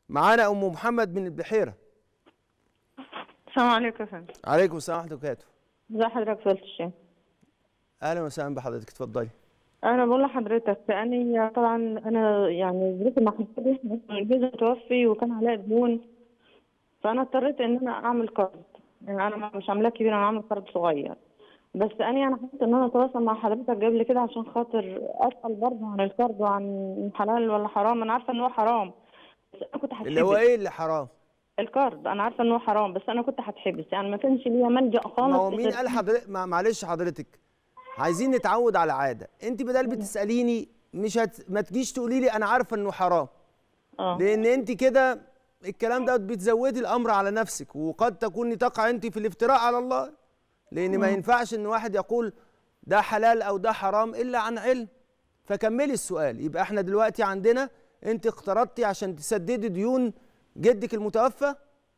معانا ام محمد من البحيره السلام عليكم يا فندم عليكم السلام ورحمه الله وبركاته ازي حضرتك فضيلة الشيخ اهلا وسهلا بحضرتك اتفضلي انا بقول لحضرتك انا طبعا انا يعني ظروفي محدوده جوزي متوفي وكان عليا ديون فانا اضطريت ان انا اعمل قرض يعني انا مش عاملاه كبير انا عامل قرض صغير بس انا انا حبيت ان انا اتواصل مع حضرتك قبل كده عشان خاطر اسال برضه عن القرض وعن حلال ولا حرام انا عارفه ان هو حرام بس انا كنت هتحبس اللي هو ايه اللي حرام القرض انا عارفه ان هو حرام بس انا كنت هتحبس يعني ما كانش ليا ملجا خالص ما هو مين غير- قال حضرتك ما- معلش حضرتك عايزين نتعود على عاده انت بدل بتساليني مش هت... ما تجيش تقولي لي انا عارفه انه حرام اه لان انت كده الكلام ده بتزودي الامر على نفسك وقد تكوني تقع انت في الافتراء على الله لان ما ينفعش ان واحد يقول ده حلال او ده حرام الا عن علم فكملي السؤال يبقى احنا دلوقتي عندنا انت اقترضتي عشان تسددي ديون جدك المتوفى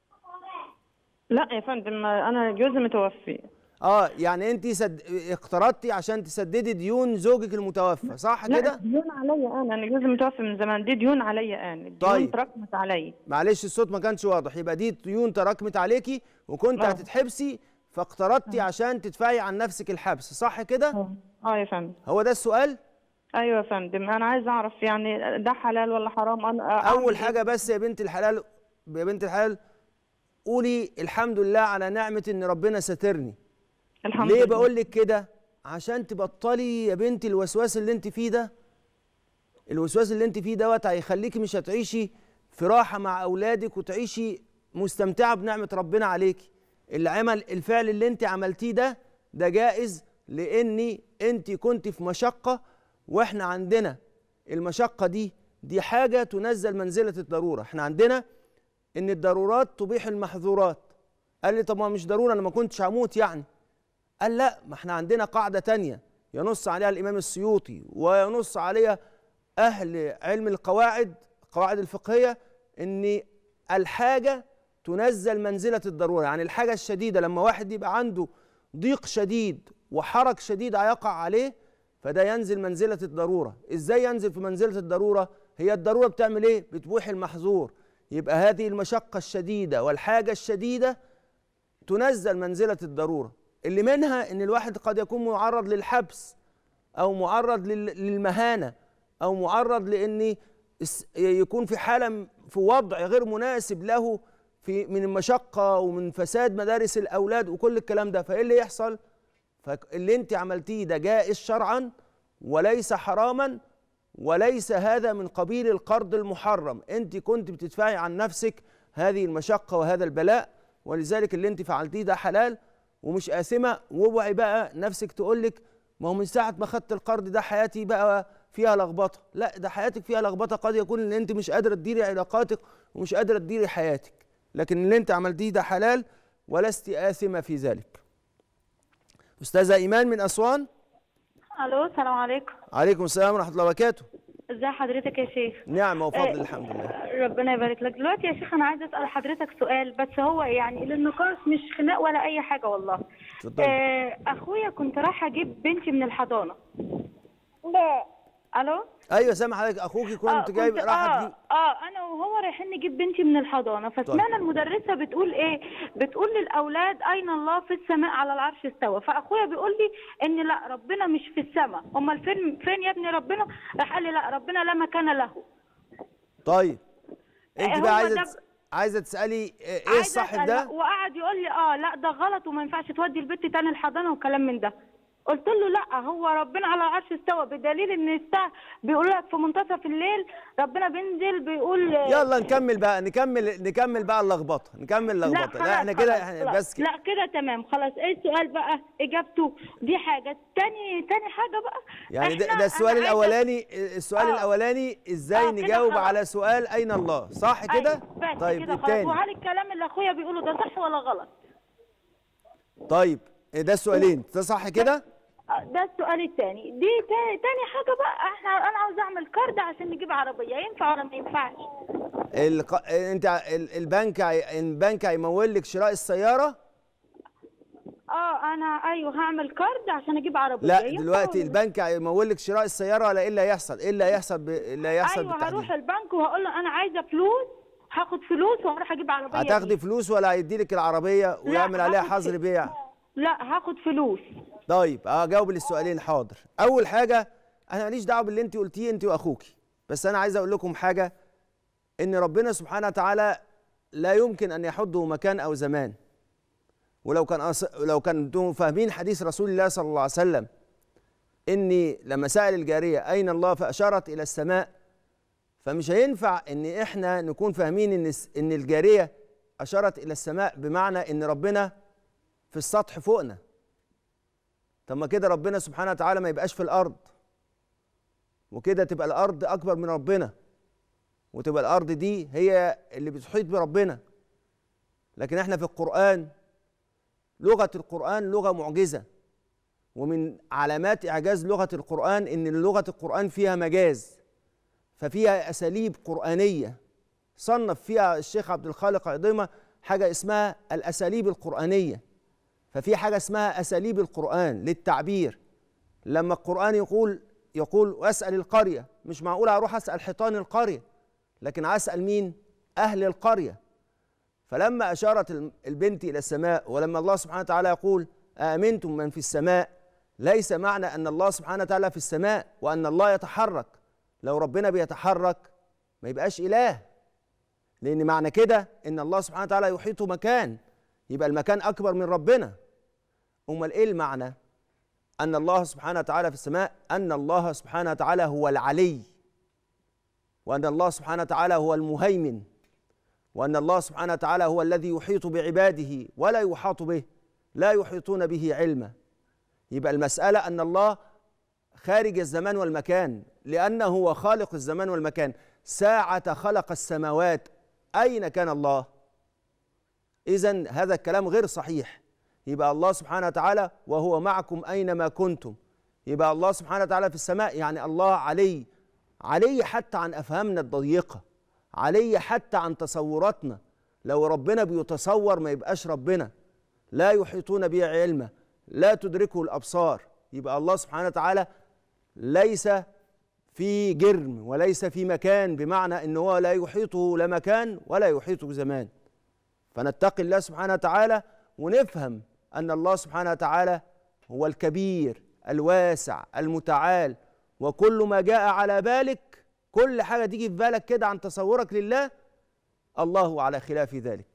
لا يا فندم انا جوزي متوفي اه يعني انت سد... اقترضتي عشان تسددي ديون زوجك المتوفى صح لا كده ديون عليا انا انا جوزي متوفي من زمان دي ديون عليا انا ديون طيب. تراكمت عليا معلش الصوت ما كانش واضح يبقى دي ديون تراكمت عليكي وكنت آه. هتتحبسي فاقترضتي عشان تدفعي عن نفسك الحبس صح كده اه اه يا فندم هو ده السؤال ايوه يا فندم انا عايز اعرف يعني ده حلال ولا حرام انا أعمل اول إيه؟ حاجه بس يا بنت الحلال يا بنت الحلال قولي الحمد لله على نعمه ان ربنا سترني الحمد ليه لله بقول لك كده عشان تبطلي يا بنتي الوسواس اللي انت فيه ده الوسواس اللي انت فيه دوت هيخليكي مش هتعيشي في راحه مع اولادك وتعيشي مستمتعه بنعمه ربنا عليكي اللي عمل الفعل اللي انت عملتيه ده ده جائز لاني انت كنت في مشقه واحنا عندنا المشقه دي دي حاجه تنزل منزله الضروره احنا عندنا ان الضرورات تبيح المحظورات قال لي طب ما مش ضروره انا ما كنتش هموت يعني قال لا ما احنا عندنا قاعدة تانية ينص عليها الإمام السيوطي وينص عليها أهل علم القواعد القواعد الفقهية إن الحاجة تنزل منزلة الضرورة يعني الحاجة الشديدة لما واحد يبقى عنده ضيق شديد وحرج شديد هيقع عليه فده ينزل منزلة الضرورة إزاي ينزل في منزلة الضرورة هي الضرورة بتعمل إيه بتبوح المحظور يبقى هذه المشقة الشديدة والحاجة الشديدة تنزل منزلة الضرورة اللي منها ان الواحد قد يكون معرض للحبس او معرض لل- للمهانة او معرض لان الس- يكون في حالة في وضع غير مناسب له في من المشقة ومن فساد مدارس الاولاد وكل الكلام ده فايه اللي يحصل فاللي انت عملتيه ده جائز شرعا وليس حراما وليس هذا من قبيل القرض المحرم انت كنت بتدفعي عن نفسك هذه المشقة وهذا البلاء ولذلك اللي انت فعلتيه ده حلال ومش آثمة واوعي بقى نفسك تقولك ما هو من ساعة ما خدت القرض ده حياتي بقى فيها لخبطة لا ده حياتك فيها لخبطة قد يكون ان انت مش قادرة تديري علاقاتك ومش قادرة تديري حياتك لكن اللي انت عملتيه ده حلال ولست آثمة في ذلك أستاذة إيمان من أسوان الو السلام عليكم عليكم السلام ورحمة الله وبركاته ازي حضرتك يا شيخ نعمة وفضل آه، الحمد لله ربنا يبارك لك دلوقتي يا شيخ انا عايزه اسال حضرتك سؤال بس هو يعني للنقاش مش خناق ولا اي حاجه والله اتفضلي. آه اخويا كنت رايحه اجيب بنتي من الحضانه لا الو ايوه سامع حضرتك اخوكي كنت جايب راح اه تجيب اه انا وهو رايحين نجيب بنتي من الحضانه فسمعنا المدرسه بتقول ايه بتقول للاولاد اين الله في السماء على العرش استوى فاخويا بيقول لي ان لا ربنا مش في السماء امال فين فين يا ابني ربنا راح قال لي لا ربنا لا مكان له طيب انت هو بقى عايزه ده تس... عايزه تسالي ايه عايزة الصح في أسأل ده وقعد يقول لي اه لا ده غلط وما ينفعش تودي البنت تاني الحضانه وكلام من ده قلت له لا هو ربنا على العرش استوى بدليل ان الساعه بيقول لك في منتصف الليل ربنا بينزل بيقول يلا نكمل بقى نكمل نكمل بقى اللخبطه نكمل اللخبطه لا احنا كده احنا بس كده لا كده تمام خلاص ايه السؤال بقى اجابته دي حاجه تاني تاني حاجه بقى يعني ده, إحنا- ده السؤال أنا عايزة- الاولاني السؤال آه. الاولاني ازاي آه، كده نجاوب خلاص. على سؤال اين الله صح كده أيوة، بس طيب كده خلاص الثاني وهل الكلام اللي اخويا بيقوله ده صح ولا غلط طيب ده السؤالين ده صح كده آه، ده السؤال الثاني دي تاني, تاني حاجه بقى احنا انا عاوز اعمل كارد عشان نجيب عربيه ينفع ولا ما ينفعش الق... انت ال- البنك هي- البنك هيمول لك شراء السياره اه انا ايوه هعمل كارد عشان اجيب عربيه لا ينفع دلوقتي ولا- البنك هيمول لك شراء السياره ولا ايه اللي هيحصل ايه اللي هيحصل ب... اللي هيحصل ايوه بالتحديد هروح البنك وهقول له انا عايزه فلوس هاخد فلوس واروح اجيب عربيه هتاخدي بيه. فلوس ولا هيديلك العربيه ويعمل عليها هاخد حظر ف- بيع لا هاخد فلوس طيب اجاوب للسؤالين حاضر اول حاجه انا ماليش دعوه باللي انت قلتيه انت واخوكي بس انا عايز اقول لكم حاجه ان ربنا سبحانه وتعالى لا يمكن ان يحده مكان او زمان ولو كان أص... لو كنتم فاهمين حديث رسول الله صلى الله عليه وسلم اني لما سال الجاريه اين الله فاشارت الى السماء فمش هينفع ان احنا نكون فاهمين ان الس- ان الجاريه اشارت الى السماء بمعنى ان ربنا في السطح فوقنا طب ما كده ربنا سبحانه وتعالى ما يبقاش في الارض وكده تبقى الارض اكبر من ربنا وتبقى الارض دي هي اللي بتحيط بربنا لكن احنا في القران لغه القران لغه معجزه ومن علامات اعجاز لغه القران ان لغه القران فيها مجاز ففيها اساليب قرانيه صنف فيها الشيخ عبد الخالق عظيمه حاجه اسمها الاساليب القرانيه ففي حاجه اسمها اساليب القران للتعبير لما القران يقول يقول واسال القريه مش معقول اروح اسال حيطان القريه لكن اسال مين اهل القريه فلما اشارت الم- البنت الى السماء ولما الله سبحانه وتعالى يقول امنتم من في السماء ليس معنى ان الله سبحانه وتعالى في السماء وان الله يتحرك لو ربنا بيتحرك ما يبقاش اله لان معنى كده ان الله سبحانه وتعالى يحيط مكان يبقى المكان اكبر من ربنا امال ايه المعنى ان الله سبحانه وتعالى في السماء ان الله سبحانه وتعالى هو العلي وان الله سبحانه وتعالى هو المهيمن وان الله سبحانه وتعالى هو الذي يحيط بعباده ولا يحاط به لا يحيطون به علما يبقى المساله ان الله خارج الزمان والمكان لانه هو خالق الزمان والمكان ساعه خلق السماوات اين كان الله اذا هذا الكلام غير صحيح يبقى الله سبحانه وتعالى وهو معكم اينما كنتم يبقى الله سبحانه وتعالى في السماء يعني الله علي علي حتى عن افهامنا الضيقه علي حتى عن تصوراتنا لو ربنا بيتصور ما يبقاش ربنا لا يحيطون به علما لا تدركه الابصار يبقى الله سبحانه وتعالى ليس في جرم وليس في مكان بمعنى ان هو لا يحيطه لا مكان ولا يحيطه زمان فنتقي الله سبحانه وتعالى ونفهم ان الله سبحانه وتعالى هو الكبير الواسع المتعال وكل ما جاء على بالك كل حاجه تيجي في بالك كده عن تصورك لله الله على خلاف ذلك